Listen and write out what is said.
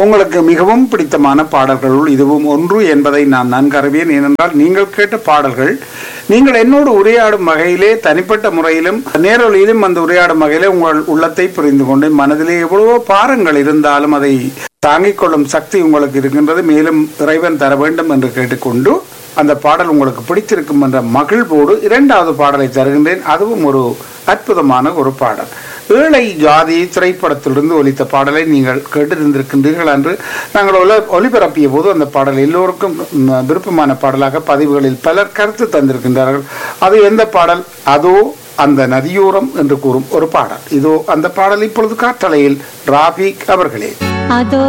உங்களுக்கு மிகவும் பிடித்தமான பாடல்களுள் இதுவும் ஒன்று என்பதை நான் நன்கு அறிவேன் ஏனென்றால் நீங்கள் கேட்ட பாடல்கள் நீங்கள் என்னோடு உரையாடும் வகையிலே தனிப்பட்ட முறையிலும் நேரொலியிலும் அந்த உரையாடும் வகையிலே உங்கள் உள்ளத்தை புரிந்து கொண்டு மனதிலே எவ்வளவோ பாரங்கள் இருந்தாலும் அதை தாங்கிக் கொள்ளும் சக்தி உங்களுக்கு இருக்கின்றது மேலும் இறைவன் தர வேண்டும் என்று கேட்டுக்கொண்டு அந்த பாடல் உங்களுக்கு பிடித்திருக்கும் என்ற மகிழ்வோடு இரண்டாவது பாடலை தருகின்றேன் அதுவும் ஒரு அற்புதமான ஒரு பாடல் ஏழை ஜாதி திரைப்படத்திலிருந்து ஒலித்த பாடலை நீங்கள் கேட்டிருந்திருக்கின்றீர்கள் என்று நாங்கள் ஒல ஒலிபரப்பிய போது அந்த பாடல் எல்லோருக்கும் ம், விருப்பமான பாடலாக பதிவுகளில் பலர் கருத்து தந்திருக்கின்றார்கள் அது எந்த பாடல் அதோ அந்த நதியோரம் என்று கூறும் ஒரு பாடல் இதோ அந்த பாடல் இப்பொழுது காற்றலையில் ராபிக் அவர்களே அதோ